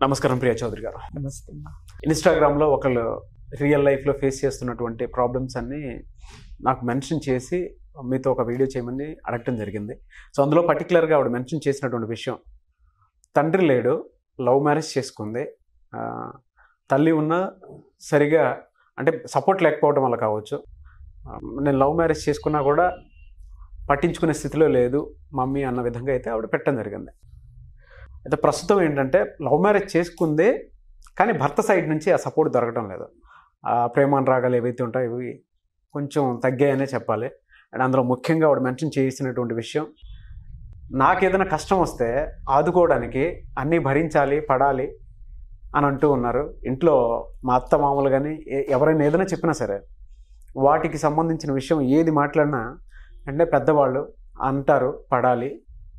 నమస్కారం ప్రియా చౌదరి గారు నమస్తే ఇన్స్టాగ్రామ్లో ఒకళ్ళు రియల్ లైఫ్లో ఫేస్ చేస్తున్నటువంటి ప్రాబ్లమ్స్ అన్నీ నాకు మెన్షన్ చేసి మీతో ఒక వీడియో చేయమని అడగటం జరిగింది సో అందులో పర్టికులర్గా ఆవిడ మెన్షన్ చేసినటువంటి విషయం తండ్రి లేడు లవ్ మ్యారేజ్ చేసుకుంది ఆ, తల్లి ఉన్న సరిగా అంటే సపోర్ట్ లేకపోవడం వల్ల కావచ్చు ఆ, నేను లవ్ మ్యారేజ్ చేసుకున్నా కూడా పట్టించుకునే స్థితిలో లేదు మమ్మీ అన్న విధంగా అయితే ఆవిడ పెట్టడం జరిగింది అయితే ప్రస్తుతం ఏంటంటే లవ్ మ్యారేజ్ చేసుకుందే కానీ భర్త సైడ్ నుంచి ఆ సపోర్ట్ దొరకడం లేదు ఆ ప్రేమానురాగాలు ఏవైతే ఉంటాయో ఇవి కొంచెం తగ్గాయనే చెప్పాలి అండ్ అందులో ముఖ్యంగా ఆవిడ మెన్షన్ చేసినటువంటి విషయం నాకు ఏదైనా కష్టం వస్తే ఆదుకోవడానికి అన్నీ భరించాలి పడాలి అని అంటూ ఉన్నారు ఇంట్లో మా అత్త మామూలు కానీ ఏ- ఎవరైనా ఏదైనా చెప్పినా సరే వాటికి సంబంధించిన విషయం ఏది మాట్లాడినా అంటే పెద్దవాళ్ళు అంటారు పడాలి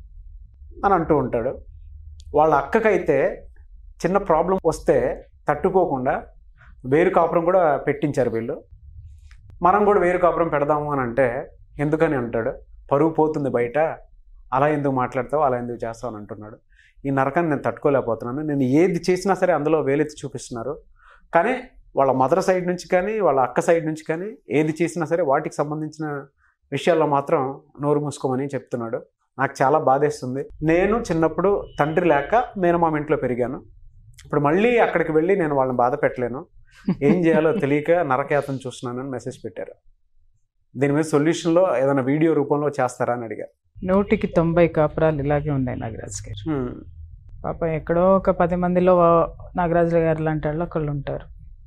అని అంటూ ఉంటాడు వాళ్ళ అక్కకైతే చిన్న ప్రాబ్లం వస్తే తట్టుకోకుండా వేరు కాపురం కూడా పెట్టించారు వీళ్ళు మనం కూడా వేరు కాపురం పెడదాము అని అంటే ఎందుకని అంటాడు పరువు పోతుంది బయట అలా ఎందుకు మాట్లాడతావు అలా ఎందుకు చేస్తావు అని అంటున్నాడు ఈ నరకాన్ని నేను తట్టుకోలేకపోతున్నాను నేను ఏది చేసినా సరే అందులో వేలెత్తి చూపిస్తున్నారు కానీ వాళ్ళ మదర్ సైడ్ నుంచి కానీ వాళ్ళ అక్క సైడ్ నుంచి కానీ ఏది చేసినా సరే వాటికి సంబంధించిన విషయాల్లో మాత్రం నోరు మూసుకోమని చెప్తున్నాడు నాకు చాలా బాధేస్తుంది నేను చిన్నప్పుడు తండ్రి లేక నేను మా ఇంట్లో పెరిగాను ఇప్పుడు మళ్ళీ అక్కడికి వెళ్ళి నేను వాళ్ళని బాధ పెట్టలేను ఏం చేయాలో తెలియక నరకయాతను చూస్తున్నానని మెసేజ్ పెట్టారు దీని మీద సొల్యూషన్లో ఏదైనా వీడియో రూపంలో చేస్తారా అని అడిగారు నూటికి తొంభై కాపురాలు ఇలాగే ఉన్నాయి నాగరాజు గారు హ్మ్. పాపం ఎక్కడో ఒక పది మందిలో నాగరాజు గారు లాంటి వాళ్ళు ఒకళ్ళు ఉంటారు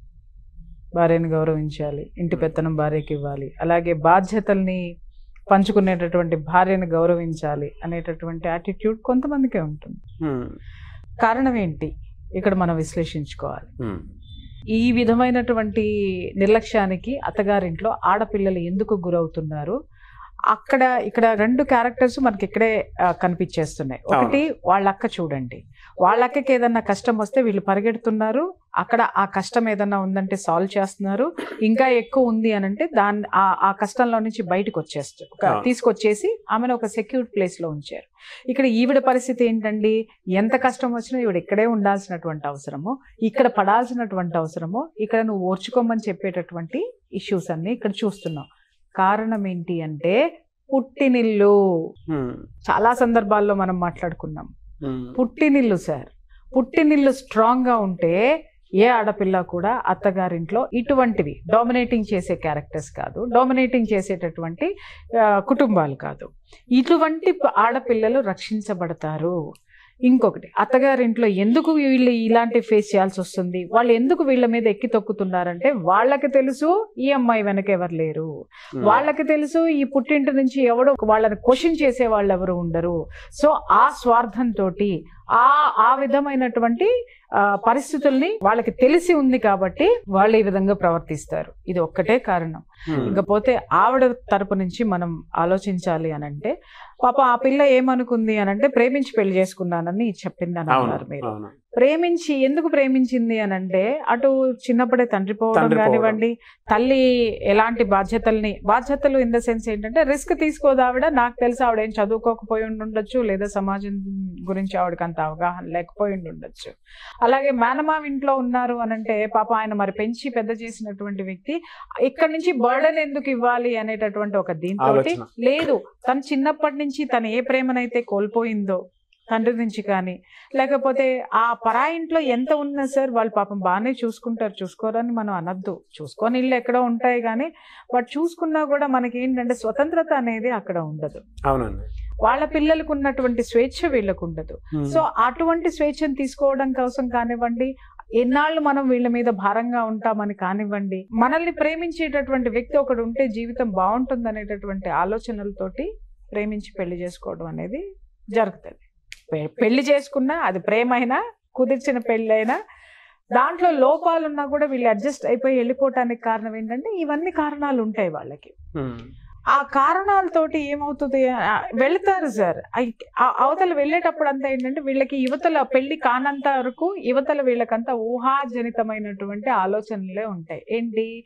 భార్యని గౌరవించాలి ఇంటి పెత్తనం భార్యకి ఇవ్వాలి అలాగే బాధ్యతల్ని పంచుకునేటటువంటి భార్యని గౌరవించాలి అనేటటువంటి యాటిట్యూడ్ కొంతమందికే ఉంటుంది హ్మ్. కారణం ఏంటి ఇక్కడ మనం విశ్లేషించుకోవాలి హ్మ్. ఈ విధమైనటువంటి నిర్లక్ష్యానికి అత్తగారింట్లో ఆడపిల్లలు ఎందుకు గురవుతున్నారు అక్కడ ఇక్కడ రెండు క్యారెక్టర్స్ మనకి ఇక్కడే ఆ, కనిపించేస్తున్నాయి ఒకటి వాళ్ళ అక్క చూడండి వాళ్ళ అక్కకి ఏదన్నా కష్టం వస్తే వీళ్ళు పరిగెడుతున్నారు అక్కడ ఆ కష్టం ఏదన్నా ఉందంటే సాల్వ్ చేస్తున్నారు ఇంకా ఎక్కువ ఉంది అని అంటే దాన్ని ఆ- ఆ కష్టంలో నుంచి బయటకు వచ్చేస్తారు ఒక- అవును. తీసుకొచ్చేసి ఆమెను ఒక సెక్యూర్ ప్లేస్ లో ఉంచారు ఇక్కడ ఈవిడ పరిస్థితి ఏంటండి ఎంత కష్టం వచ్చినా ఈవిడ ఇక్కడే ఉండాల్సినటువంటి అవసరము ఇక్కడ పడాల్సినటువంటి అవసరము ఇక్కడ నువ్వు ఓర్చుకోమని చెప్పేటటువంటి ఇష్యూస్ అన్ని ఇక్కడ చూస్తున్నాం కారణం ఏంటి అంటే పుట్టినిల్లు హ్మ్. చాలా సందర్భాల్లో మనం మాట్లాడుకున్నాం హ్మ్. పుట్టినిల్లు సార్ పుట్టినిల్లు స్ట్రాంగ్ గా ఉంటే ఏ ఆడపిల్ల కూడా అత్తగారింట్లో ఇటువంటివి డామినేటింగ్ చేసే క్యారెక్టర్స్ కాదు డామినేటింగ్ చేసేటటువంటి ఆ, కుటుంబాలు కాదు ఇటువంటి ప- ఆడపిల్లలు రక్షించబడతారు ఇంకొకటి అత్తగారింట్లో ఎందుకు వీళ్ళు ఇలాంటి ఫేస్ చేయాల్సి వస్తుంది వాళ్ళు ఎందుకు వీళ్ళ మీద ఎక్కి తొక్కుతున్నారంటే వాళ్ళకి తెలుసు ఈ అమ్మాయి వెనక ఎవరు లేరు హ్మ్. వాళ్ళకి తెలుసు ఈ పుట్టింటి నుంచి ఎవడో వాళ్ళని క్వశ్చన్ చేసే వాళ్ళు ఎవరు ఉండరు సో ఆ స్వార్థంతో ఆ ఆ విధమైనటువంటి ఆ, పరిస్థితుల్ని వాళ్ళకి తెలిసి ఉంది కాబట్టి వాళ్ళు ఈ విధంగా ప్రవర్తిస్తారు ఇది ఒక్కటే కారణం హ్మ్. ఇకపోతే ఆవిడ తరపు నుంచి మనం ఆలోచించాలి అని అంటే పాప ఆ పిల్ల ఏమనుకుంది అని అంటే ప్రేమించి పెళ్లి చేసుకున్నానని చెప్పింది అని అవును అన్నారు మీరు అవును ప్రేమించి ఎందుకు ప్రేమించింది అని అంటే అటు చిన్నప్పుడే తండ్రి పోవడం తండ్రి పోవడం. కానివ్వండి తల్లి ఎలాంటి బాధ్యతల్ని బాధ్యతలు ఇన్ ద సెన్స్ ఏంటంటే రిస్క్ తీసుకోదు ఆవిడ నాకు తెలిసి ఆవిడ ఏం చదువుకోకపోయి ఉండి ఉండొచ్చు లేదా సమాజం గురించి ఆవిడకి అంత అవగాహన లేకపోయి ఉండి ఉండొచ్చు అలాగే మేనమావ ఇంట్లో ఉన్నారు అని అంటే పాప ఆయన మరి పెంచి పెద్ద చేసినటువంటి వ్యక్తి ఇక్కడ నుంచి బర్డన్ ఎందుకు ఇవ్వాలి అనేటటువంటి ఒక దీంతో ఆలోచన. లేదు తను చిన్నప్పటి నుంచి తను ఏ ప్రేమనైతే కోల్పోయిందో తండ్రి నుంచి కానీ లేకపోతే ఆ పరా ఇంట్లో ఎంత ఉన్నా సార్ వాళ్ళు పాపం బాగానే చూసుకుంటారు చూసుకోరని మనం అనద్దు చూసుకొని ఇల్లు ఎక్కడో ఉంటాయి కానీ బట్ చూసుకున్నా కూడా మనకి ఏంటంటే స్వతంత్రత అనేది అక్కడ ఉండదు అవునండి వాళ్ళ పిల్లలకు ఉన్నటువంటి స్వేచ్ఛ వీళ్ళకు ఉండదు హ్మ్. సో అటువంటి స్వేచ్ఛను తీసుకోవడం కోసం కానివ్వండి ఎన్నాళ్ళు మనం వీళ్ళ మీద భారంగా ఉంటామని కానివ్వండి మనల్ని ప్రేమించేటటువంటి వ్యక్తి ఒకడు ఉంటే జీవితం బాగుంటుంది అనేటటువంటి ఆలోచనలతోటి ప్రేమించి పెళ్లి చేసుకోవడం అనేది జరుగుతుంది పె- పెళ్లి చేసుకున్నా అది ప్రేమ అయినా కుదిర్చిన పెళ్ళి అయినా దాంట్లో లోపాలు ఉన్నా కూడా వీళ్ళు అడ్జస్ట్ అయిపోయి వెళ్ళిపోవటానికి కారణం ఏంటంటే ఇవన్నీ కారణాలు ఉంటాయి వాళ్ళకి హ్మ్. ఆ కారణాలతోటి ఏమవుతుంది ఆ, వెళ్తారు సార్ అయి- ఆ అవతల వెళ్ళేటప్పుడు అంతా ఏంటంటే వీళ్ళకి యువతల పెళ్లి కానంత వరకు యువతల వీళ్ళకంతా ఊహాజనితమైనటువంటి ఆలోచనలే ఉంటాయి ఏంటి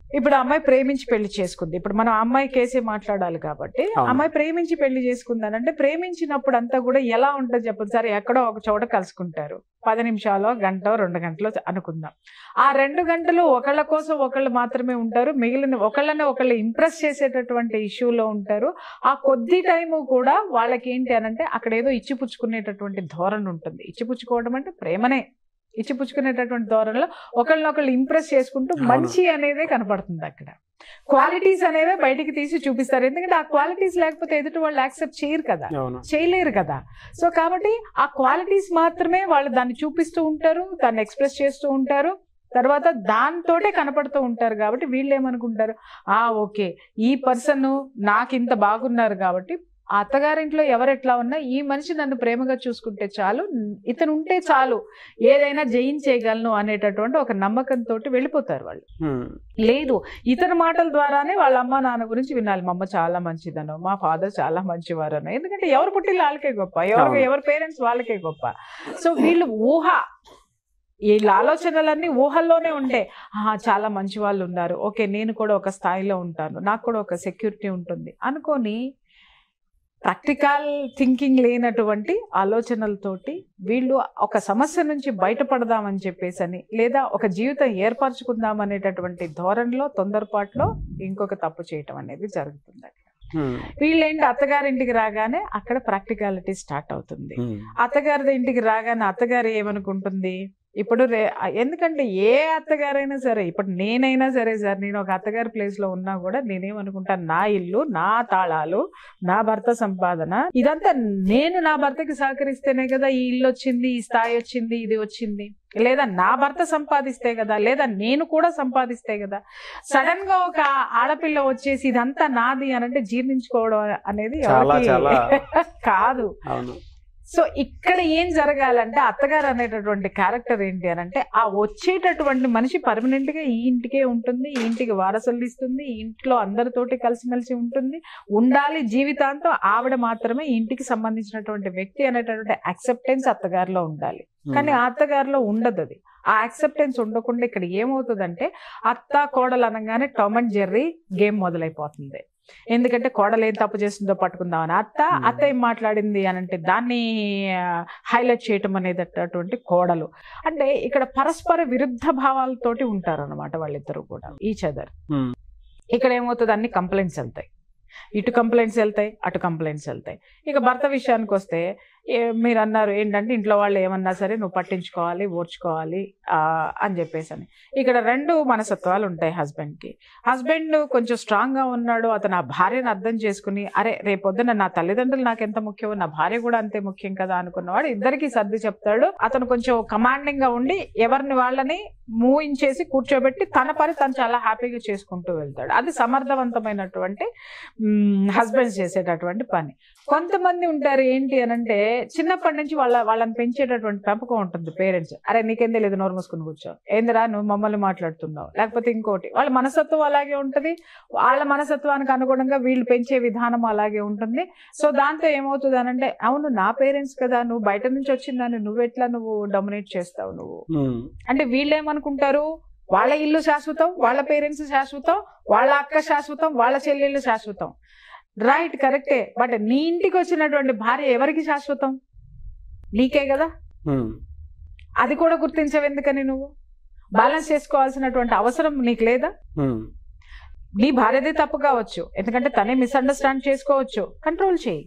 ఇప్పుడు ఆ అమ్మాయి ప్రేమించి పెళ్లి చేసుకుంది ఇప్పుడు మనం ఆ అమ్మాయి కేసే మాట్లాడాలి కాబట్టి అవును. అమ్మాయి ప్రేమించి పెళ్లి చేసుకుందానంటే ప్రేమించినప్పుడు అంతా కూడా ఎలా ఉంటుంది చెప్పండి సరే ఎక్కడో ఒక చోట కలుసుకుంటారు పది నిమిషాలు గంట రెండు గంటలు అనుకుందాం ఆ రెండు గంటలు ఒకళ్ళ కోసం ఒకళ్ళు మాత్రమే ఉంటారు మిగిలిన ఒకళ్ళని ఒకళ్ళు ఇంప్రెస్ చేసేటటువంటి ఇష్యూలో ఉంటారు ఆ కొద్ది టైము కూడా వాళ్ళకి ఏంటి అనంటే అక్కడ ఏదో ఇచ్చిపుచ్చుకునేటటువంటి ధోరణి ఉంటుంది ఇచ్చిపుచ్చుకోవడం అంటే ప్రేమనే ఇచ్చిపుచ్చుకునేటటువంటి ధోరణిలో ఒకళ్ళనొకళ్ళు ఇంప్రెస్ చేసుకుంటూ అవును. మంచి అనేదే కనపడుతుంది అక్కడ క్వాలిటీస్ అనేవే బయటికి తీసి చూపిస్తారు ఎందుకంటే ఆ క్వాలిటీస్ లేకపోతే ఎదుటి వాళ్ళు యాక్సెప్ట్ చేయరు కదా అవును చేయలేరు కదా సో కాబట్టి ఆ క్వాలిటీస్ మాత్రమే వాళ్ళు దాన్ని చూపిస్తూ ఉంటారు దాన్ని ఎక్స్ప్రెస్ చేస్తూ ఉంటారు తర్వాత దాంతోటే కనపడుతూ ఉంటారు కాబట్టి వీళ్ళు ఏమనుకుంటారు ఆ ఓకే ఈ పర్సన్ నాకు ఇంత బాగున్నారు కాబట్టి ఆ అత్తగారింట్లో ఎవరు ఎట్లా ఉన్నా ఈ మనిషి నన్ను ప్రేమగా చూసుకుంటే చాలు ఇతను ఉంటే చాలు ఏదైనా జయించేయగలను అనేటటువంటి ఒక నమ్మకంతో వెళ్ళిపోతారు వాళ్ళు ఉమ్, లేదు ఇతర మాటల ద్వారానే వాళ్ళ అమ్మ నాన్న గురించి వినాలి మా అమ్మ చాలా మంచిదను మా ఫాదర్ చాలా మంచివారను ఎందుకంటే ఎవరు పుట్టిన వాళ్ళకే గొప్ప ఎవరు అవును. ఎవరి పేరెంట్స్ వాళ్ళకే గొప్ప సో వీళ్ళు ఊహ వీళ్ళ ఆలోచనలన్నీ ఊహల్లోనే ఉండే "ఆహా, చాలా మంచి వాళ్ళు ఉన్నారు ఓకే నేను కూడా ఒక స్థాయిలో ఉంటాను నాకు కూడా ఒక సెక్యూరిటీ ఉంటుంది అనుకొని ప్రాక్టికల్ థింకింగ్ లేనటువంటి ఆలోచనలతోటి వీళ్ళు ఒక సమస్య నుంచి బయటపడదామని చెప్పేసి అని లేదా ఒక జీవితం ఏర్పరచుకుందాం అనేటటువంటి ధోరణిలో తొందరపాటులో ఇంకొక తప్పు చేయటం అనేది జరుగుతుంది అక్కడ ఉమ్, వీళ్ళేంటి అత్తగారింటికి రాగానే అక్కడ ప్రాక్టికాలిటీ స్టార్ట్ అవుతుంది ఉమ్, అత్తగారి ఇంటికి రాగానే అత్తగారు ఏమనుకుంటుంది ఇప్పుడు రే ఎందుకంటే ఏ అత్తగారైనా సరే ఇప్పుడు నేనైనా సరే సార్ నేను ఒక అత్తగారి ప్లేస్ లో ఉన్నా కూడా నేనేమనుకుంటాను నా ఇల్లు నా తాళాలు నా భర్త సంపాదన ఇదంతా నేను నా భర్తకి సహకరిస్తేనే కదా ఈ ఇల్లు వచ్చింది ఈ స్థాయి వచ్చింది ఇది వచ్చింది లేదా నా భర్త సంపాదిస్తే కదా లేదా నేను కూడా సంపాదిస్తే కదా సడన్ గా ఒక ఆడపిల్ల వచ్చేసి ఇదంతా నాది అని అంటే జీర్ణించుకోవడం అనేది చాలా, ఎవరికీ చాలా. కాదు అవును సో ఇక్కడ ఏం జరగాలంటే అత్తగారు అనేటటువంటి క్యారెక్టర్ ఏంటి అని అంటే ఆ వచ్చేటటువంటి మనిషి పర్మనెంట్ గా ఈ ఇంటికే ఉంటుంది ఈ ఇంటికి వారసులు ఇస్తుంది ఈ ఇంట్లో అందరితోటి కలిసిమెలిసి ఉంటుంది ఉండాలి జీవితాంతం ఆవిడ మాత్రమే ఈ ఇంటికి సంబంధించినటువంటి వ్యక్తి అనేటటువంటి అక్సెప్టెన్స్ అత్తగారిలో ఉండాలి ఉమ్, కానీ ఆ అత్తగారిలో ఉండదు అది ఆ అక్సెప్టెన్స్ ఉండకుండా ఇక్కడ ఏమవుతుందంటే అత్త కోడలు అనగానే టామ్ అండ్ జెర్రీ గేమ్ మొదలైపోతుంది ఎందుకంటే కోడలు ఏం తప్పు చేస్తుందో పట్టుకుందామని అత్త Hmm. అత్త ఏం మాట్లాడింది అని అంటే దాన్ని హైలైట్ చేయటం అనేది అటువంటి కోడలు అంటే ఇక్కడ పరస్పర విరుద్ధ భావాలతోటి ఉంటారు అనమాట వాళ్ళిద్దరూ కూడా ఈచ్ అదర్ Hmm. ఇక్కడ ఏమవుతుంది అన్ని కంప్లైంట్స్ వెళ్తాయి ఇటు కంప్లైంట్స్ వెళ్తాయి అటు కంప్లైంట్స్ వెళ్తాయి ఇక భర్త విషయానికి వస్తే ఏ- మీరు అన్నారు ఏంటంటే ఇంట్లో వాళ్ళు ఏమన్నా సరే నువ్వు పట్టించుకోవాలి ఓర్చుకోవాలి ఆ, అని చెప్పేసి అని ఇక్కడ రెండు మనసత్వాలు ఉంటాయి హస్బెండ్ కి హస్బెండ్ కొంచెం స్ట్రాంగ్ గా ఉన్నాడు అతను ఆ భార్యను అర్థం చేసుకుని అరే రేపొద్దున నా తల్లిదండ్రులు నాకు ఎంత ముఖ్యం నా భార్య కూడా అంతే ముఖ్యం కదా అనుకున్నవాడు ఇద్దరికి సర్ది చెప్తాడు అతను కొంచెం కమాండింగ్ గా ఉండి ఎవరిని వాళ్ళని మూయించేసి కూర్చోబెట్టి తన పని తను చాలా హ్యాపీగా చేసుకుంటూ వెళ్తాడు అది సమర్థవంతమైనటువంటి హస్బెండ్స్ చేసేటటువంటి పని కొంతమంది ఉంటారు ఏంటి అని అంటే చిన్నప్పటి నుంచి వాళ్ళ వాళ్ళని పెంచేటటువంటి పెంపకం ఉంటుంది పేరెంట్స్ అరే నీకేం తెలియదు నోరు మూసుకుని కూర్చో ఏందిరా నువ్వు మమ్మల్ని మాట్లాడుతున్నావు లేకపోతే ఇంకోటి వాళ్ళ మనస్తత్వం అలాగే ఉంటుంది వాళ్ళ మనస్తత్వానికి అనుగుణంగా వీళ్ళు పెంచే విధానం అలాగే ఉంటుంది సో దాంతో ఏమవుతుంది అని అంటే అవును నా పేరెంట్స్ కదా నువ్వు బయట నుంచి వచ్చిందని నువ్వెట్లా నువ్వు డొమినేట్ చేస్తావు నువ్వు ఉమ్, అంటే వీళ్ళు ఏమనుకుంటారు వాళ్ళ ఇల్లు శాశ్వతం వాళ్ళ పేరెంట్స్ శాశ్వతం వాళ్ళ అక్క శాశ్వతం వాళ్ళ చెల్లెళ్ళు శాశ్వతం రైట్ కరెక్టే బట్ నీ ఇంటికి వచ్చినటువంటి భార్య ఎవరికి శాశ్వతం నీకే కదా ఉమ్, అది కూడా గుర్తించవు ఎందుకని నువ్వు బ్యాలెన్స్ చేసుకోవాల్సినటువంటి అవసరం నీకు లేదా ఉమ్, నీ భార్యదే తప్పు కావచ్చు ఎందుకంటే తనే మిస్అండర్స్టాండ్ చేసుకోవచ్చు కంట్రోల్ చేయి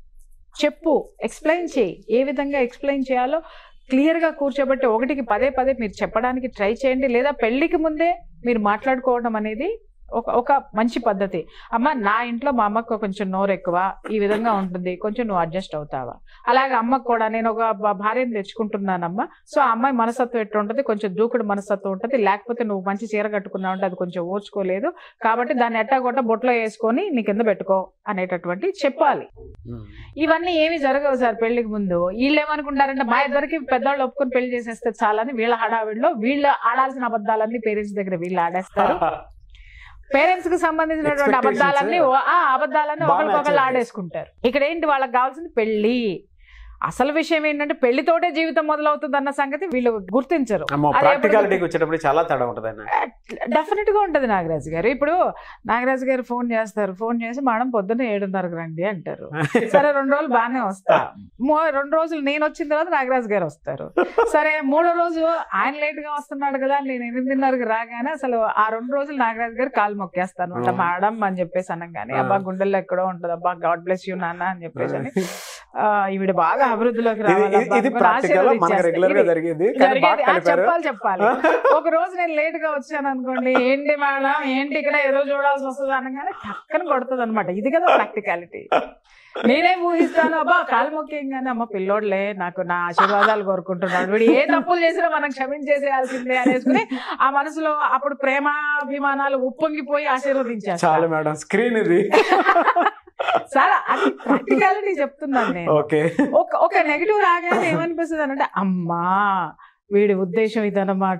చెప్పు ఎక్స్ప్లెయిన్ చేయి ఏ విధంగా ఎక్స్ప్లెయిన్ చేయాలో క్లియర్ గా కూర్చోబెట్టి ఒకటికి పదే పదే మీరు చెప్పడానికి ట్రై చేయండి లేదా పెళ్లికి ముందే మీరు మాట్లాడుకోవడం అనేది ఒక ఒక మంచి పద్ధతి అమ్మ నా ఇంట్లో మా అమ్మకు కొంచెం నోరు ఎక్కువ ఈ విధంగా ఉంటుంది కొంచెం నువ్వు అడ్జస్ట్ అవుతావా అలాగే అమ్మకు కూడా నేను ఒక భా- భార్యను తెచ్చుకుంటున్నానమ్మా సో ఆ అమ్మాయి మనస్తత్వం ఎట్లా ఉంటుంది కొంచెం దూకుడు మనస్తత్వం ఉంటుంది లేకపోతే నువ్వు మంచి చీర కట్టుకున్నావు అంటే అది కొంచెం ఓర్చుకోలేదు కాబట్టి దాన్ని ఎట్టాగొట్ట బొట్లో వేసుకొని నీ కింద పెట్టుకో అనేటటువంటి చెప్పాలి ఉమ్, ఇవన్నీ ఏమి జరగవు సార్ పెళ్లికి ముందు వీళ్ళు ఏమనుకుంటారంటే మా ఇద్దరికి పెద్దవాళ్ళు ఒప్పుకొని పెళ్లి చేసేస్తే చాలని వీళ్ళ హడావిడిలో వీళ్ళు ఆడాల్సిన అబద్ధాలన్నీ పేరెంట్స్ దగ్గర వీళ్ళు ఆడేస్తారు పేరెంట్స్ కి సంబంధించినటువంటి Expectations. అబద్ధాలన్నీ ఓ- ఆ అబద్ధాలన్నీ బాగా ఒకరికొకరు match ఆడేసుకుంటారు ఇక్కడ ఏంటి వాళ్ళకి కావాల్సింది పెళ్లి అసలు విషయం ఏంటంటే పెళ్లితోటే జీవితం మొదలవుతుంది అన్న సంగతి వీళ్ళు గుర్తించరు అమ్మో అది ప్రాక్టికాలిటీకి వచ్చేటప్పుడు చాలా తేడా ఉంటుంది ఆయన డెఫినెట్ గా ఉంటది నాగరాజు గారు ఇప్పుడు నాగరాజు గారు ఫోన్ చేస్తారు ఫోన్ చేసి మేడం పొద్దున్న ఏడున్నరకు రండి అంటారు సరే రెండు రోజులు బాగానే వస్తా మూ- రెండు రోజులు నేను వచ్చిన తర్వాత నాగరాజు గారు వస్తారు సరే మూడో రోజు ఆయన లేట్ గా వస్తున్నాడు కదా నేను ఎనిమిదిన్నరకు రాగానే అసలు ఆ రెండు రోజులు నాగరాజు గారు కాలు మొక్కేస్తాను అంట ఆ. మేడం అని చెప్పేసి అనగానే ఆ. అబ్బా గుండెల్లో ఎక్కడో ఉంటది అబ్బా గాడ్ బ్లెస్ యూ నాన్న అని చెప్పేసి అని ఆ, ఈవిడ బాగా అభివృద్ధిలోకి ఇది- రావాలి ఇది- అబ్బా ఇది అనుకుని ప్రాక్టికల్ మనకి ఆశీర్వదించేస్తా. రెగ్యులర్ గా ఇది జరిగేది కానీ బాగా జరిగేది. ఆ, కలిపారు చెప్పాలి చెప్పాలి ఒక రోజు నేను లేట్ గా వచ్చాను అనుకోండి ఏంటి మేడం ఏంటి ఇక్కడ ఏదో చూడాల్సి వస్తుంది అనగానే పక్కన కొడుతుంది అనమాట ఇది కదా ప్రాక్టికాలిటీ నేనేం ఊహిస్తాను అబ్బా కాలు మొక్కేయంగానే అమ్మ పిల్లోడ్లే నాకు నా ఆశీర్వాదాలు కోరుకుంటున్నాడు వీడు ఏ తప్పులు చేసినా మనం క్షమించేసేయాల్సిందే అనేసుకుని ఆ మనసులో అప్పుడు ప్రేమాభిమానాలు ఉప్పొంగిపోయి ఆశీర్వదించారు చాలు మేడం స్క్రీన్ ఇది చాలా అది ప్రాక్టికాలిటీ చెప్తున్నాను నేను ఓకే ఒక ఒక నెగిటివ్ రాగానే ఏమనిపిస్తుంది అంటే అమ్మా వీడి ఉద్దేశం ఇదన్నమాట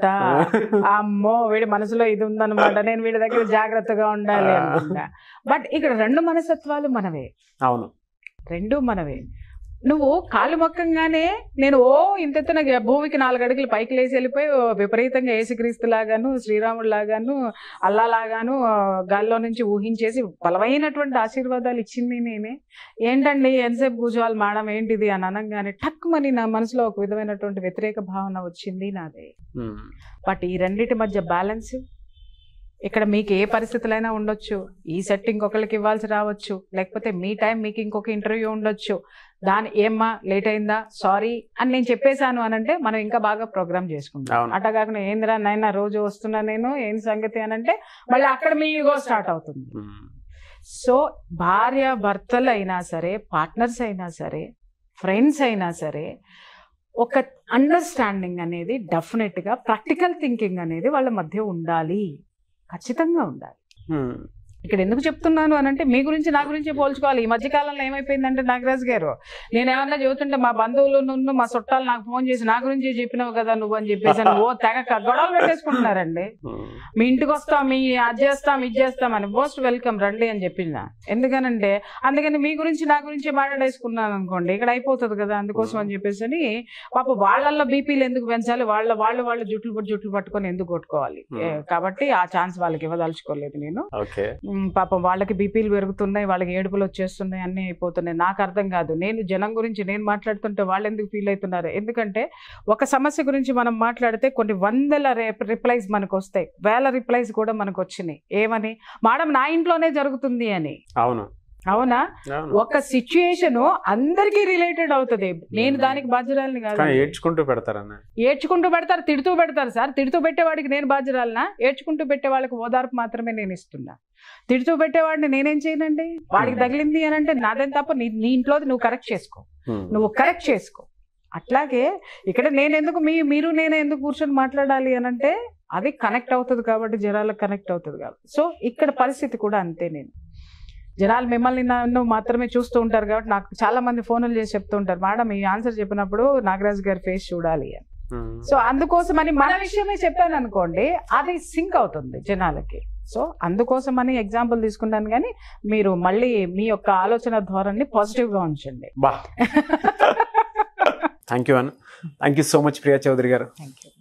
అమ్మో వీడి మనసులో ఇది ఉందన్నమాట నేను వీడి దగ్గర జాగ్రత్తగా ఉండాలి అనుకుంటా బట్ ఇక్కడ రెండు మనస్తత్వాలు మనవే అవును రెండు మనవే నువ్వు కాలు మొక్కంగానే నేను ఓ ఇంతెత్తున గ- భూమికి నాలుగు అడుగులు పైకి లేచి వెళ్ళిపోయి ఓ విపరీతంగా ఏసుక్రీస్తు లాగాను శ్రీరాముడు లాగాను అల్లా లాగాను ఆ, గాల్లో నుంచి ఊహించేసి బలమైనటువంటి ఆశీర్వాదాలు ఇచ్చింది నేనే ఏంటండి ఎంతసేపు కూర్చోవాలి మేడం ఏంటిది అని అనగానే టక్ మని నా మనసులో ఒక విధమైనటువంటి వ్యతిరేక భావన వచ్చింది నాదే ఉమ్. బట్ ఈ రెండిటి మధ్య బ్యాలెన్స్ ఇక్కడ మీకు ఏ పరిస్థితులైనా ఉండొచ్చు ఈ సెట్టింగ్ ఒకరికి ఇవ్వాల్సి రావచ్చు లేకపోతే మీ టైం మీకు ఇంకొక ఇంటర్వ్యూ ఉండొచ్చు దాని ఏమ్మా లేట్ అయిందా సారీ అని నేను చెప్పేశాను అని అంటే మనం ఇంకా బాగా ప్రోగ్రామ్ చేసుకుంటాం అవును. అట్లా కాకుండా ఏందిరా నాయన రోజు వస్తున్నా నేను ఏం సంగతి అని అంటే మళ్ళీ అక్కడ మీ ఈగో స్టార్ట్ అవుతుంది ఉమ్. సో భార్య భర్తలు అయినా సరే పార్ట్నర్స్ అయినా సరే ఫ్రెండ్స్ అయినా సరే ఒక అండర్స్టాండింగ్ అనేది డెఫినెట్గా ప్రాక్టికల్ థింకింగ్ అనేది వాళ్ళ మధ్య ఉండాలి ఖచ్చితంగా ఉండాలి ఉమ్. ఇక్కడ ఎందుకు చెప్తున్నాను అని అంటే మీ గురించి నా గురించి పోల్చుకోవాలి ఈ మధ్య కాలంలో ఏమైపోయిందంటే నాగరాజ్ గారు నేను ఏమన్నా చెబుతుంటే మా బంధువులు నుండి మా చుట్టాలు నాకు ఫోన్ చేసి నా గురించి చెప్పినావు కదా నువ్వు అని చెప్పేసి అని ఓ తెగ క- గొడవలు పెట్టేసుకుంటున్నారండి ఉమ్. మీ ఇంటికి వస్తాం మీ అది చేస్తాం ఇది చేస్తాం అని మోస్ట్ వెల్కమ్ రండి అని చెప్పిందా ఎందుకనంటే అందుకని మీ గురించి నా గురించి మాట్లాడేసుకున్నాను అనుకోండి ఇక్కడ అయిపోతుంది కదా అందుకోసం అని చెప్పేసి అని పాప వాళ్ళల్లో బీపీలు ఎందుకు పెంచాలి వాళ్ళ వాళ్ళు వాళ్ళు జుట్లు పట్టు జుట్లు పట్టుకొని ఎందుకు కొట్టుకోవాలి ఏ, కాబట్టి ఆ ఛాన్స్ వాళ్ళకి ఇవ్వదలుచుకోలేదు నేను ఓకే ఉమ్, పాపం వాళ్ళకి బీపీలు పెరుగుతున్నాయి వాళ్ళకి ఏడుపులు వచ్చేస్తున్నాయి అన్నీ అయిపోతున్నాయి నాకు అర్థం కాదు నేను జనం గురించి నేను మాట్లాడుతుంటే వాళ్ళు ఎందుకు ఫీల్ అవుతున్నారు ఎందుకంటే ఒక సమస్య గురించి మనం మాట్లాడితే కొన్ని వందల రిప్లైస్ మనకు వస్తాయి వేల రిప్లైస్ కూడా మనకు వచ్చినాయి ఏమని మేడం నా ఇంట్లోనే జరుగుతుంది అని అవును అవునా అవును ఒక సిచ్యుయేషన్ అందరికీ రిలేటెడ్ అవుతుంది నేను దానికి బాధ్యురాలని కాదు కానీ ఏడ్చుకుంటూ పెడతారన్న ఏడ్చుకుంటూ పెడతారు తిడుతూ పెడతారు సార్ తిడుతూ పెట్టేవాడికి నేను బాధ్యురాలనా ఏడ్చుకుంటూ పెట్టే వాళ్ళకి ఓదార్పు మాత్రమే నేను ఇస్తున్నా తిడుతూ పెట్టేవాడిని నేనేం చేయనండి వాడికి తగిలింది అని అంటే నాదేం తప్ప నీ నీ ఇంట్లో నువ్వు కరెక్ట్ చేసుకో ఉమ్. నువ్వు కరెక్ట్ చేసుకో అట్లాగే ఇక్కడ నేను ఎందుకు మీ మీరు నేను ఎందుకు కూర్చొని మాట్లాడాలి అని అంటే అది కనెక్ట్ అవుతుంది కాబట్టి జనాలకు కనెక్ట్ అవుతుంది కాబట్టి సో ఇక్కడ పరిస్థితి కూడా అంతే నేను జనాలు మిమ్మల్ని నన్ను మాత్రమే చూస్తూ ఉంటారు కాబట్టి నాకు చాలా మంది ఫోన్లు చేసి చెప్తూ ఉంటారు మేడం ఈ ఆన్సర్ చెప్పినప్పుడు నాగరాజ్ గారి ఫేస్ చూడాలి అని ఉమ్. సో అందుకోసమని మన విషయమే చెప్పాను అనుకోండి అది సింక్ అవుతుంది జనాలకి సో అందుకోసమని ఎగ్జాంపుల్ తీసుకున్నాను కానీ మీరు మళ్ళీ మీ యొక్క ఆలోచన ధోరణి పాజిటివ్గా ఉంచండి బా థ్యాంక్ యూ అన్న thank you so much Priya Chaudhary గారు థ్యాంక్ యూ